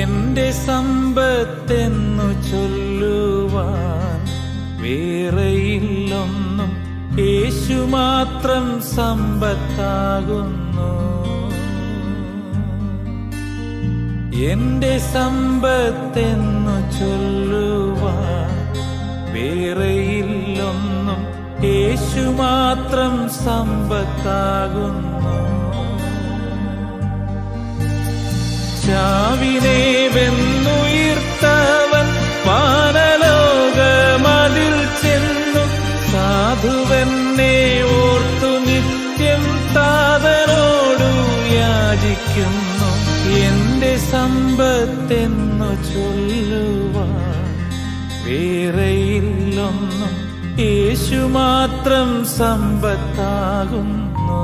എന്റെ സമ്പത്തെന്നു ചൊല്ലുവാൻ വേറെയില്ലൊന്നും യേശു മാത്രം സമ്പത്താകുന്നു എന്റെ സമ്പത്തെന്നു ചൊല്ലുവാൻ വേറെയില്ലൊന്നും യേശു മാത്രം സമ്പത്താകുന്നു ചാവിനെ വെന്നുയിർത്തവൻ വാനലോകമതിൽ ചെന്നു സാധുവെന്നെ ഓർത്തു നിത്യം താതനോടു യാചിക്കുന്നു എന്റെ സമ്പത്തെന്നു ചൊല്ലുവാൻ വേറെയില്ലൊന്നും യേശു മാത്രം സമ്പത്താകുന്നു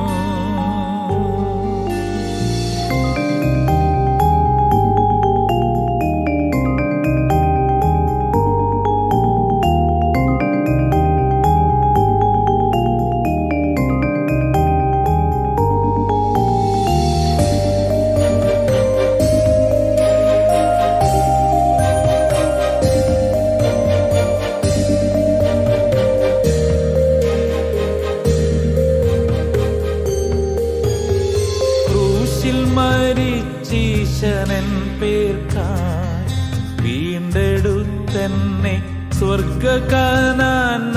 ക്രൂശിൽ മരിച്ചീശനൻ പേർക്കായി വീണ്ടെടുത്തെന്നെ സ്വർഗകാനാൻ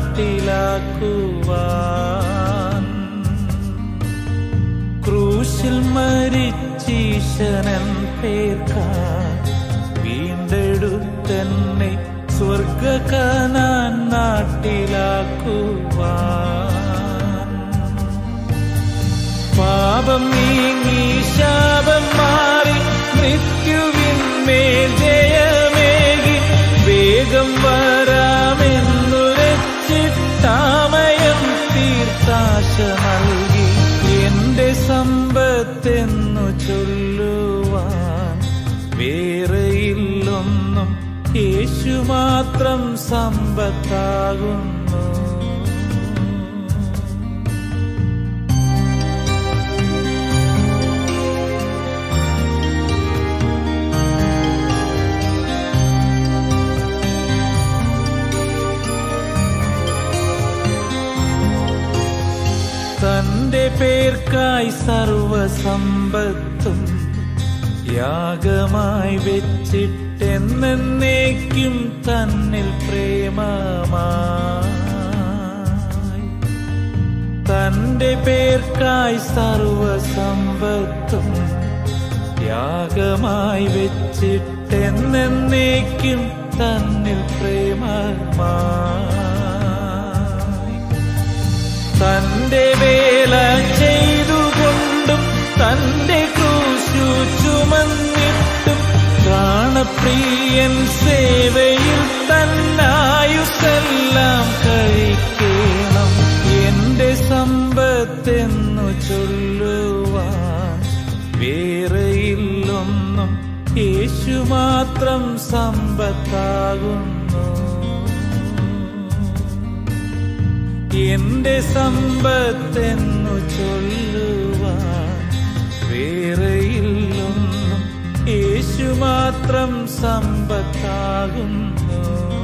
നാട്ടിലാക്കുവാൻ ക്രൂശിൽ മരിച്ചീശനൻ പേർക്കായി വീണ്ടെടുത്തെന്നെ സ്വർഗകാനാൻ നാട്ടിലാക്കുവാൻ പാപം നീങ്ങി ശാപം മാറി മൃത്യുവിന്മേൽ ജയമേകി വേഗം വരാമെന്നുരച്ചിട്ടാമയം തീർത്താശ നൽകി എന്റെ സമ്പത്തെന്നു ചൊല്ലുവാൻ വേറെയില്ലൊന്നും യേശു മാത്രം സമ്പത്താകുന്നു തന്റെ പേർക്കായി സർവസമ്പത്തും യാഗമായി വെച്ചിട്ടെന്നേക്കും തന്നിൽ പ്രേമമായി തന്റെ പേർക്കായി സർവസമ്പത്തും യാഗമായി വെച്ചിട്ടെന്നേക്കും തന്നിൽ പ്രേമമായി തന്റെ വേല ചെയ്തുകൊണ്ടും തന്റെ ക്രൂശു ചുമന്നിട്ടും പ്രാണപ്രിയൻ സേവയിൽ തന്നായുസെല്ലാം കഴിക്കണം എന്റെ സമ്പത്തെന്നു ചൊല്ലുവാൻ വേറെയില്ലൊന്നും യേശു മാത്രം സമ്പത്താകുന്നു എന്റെ സമ്പത്തെന്നു ചൊല്ലുവാൻ വേറെയില്ലൊന്നും യേശു മാത്രം സമ്പത്താകുന്നു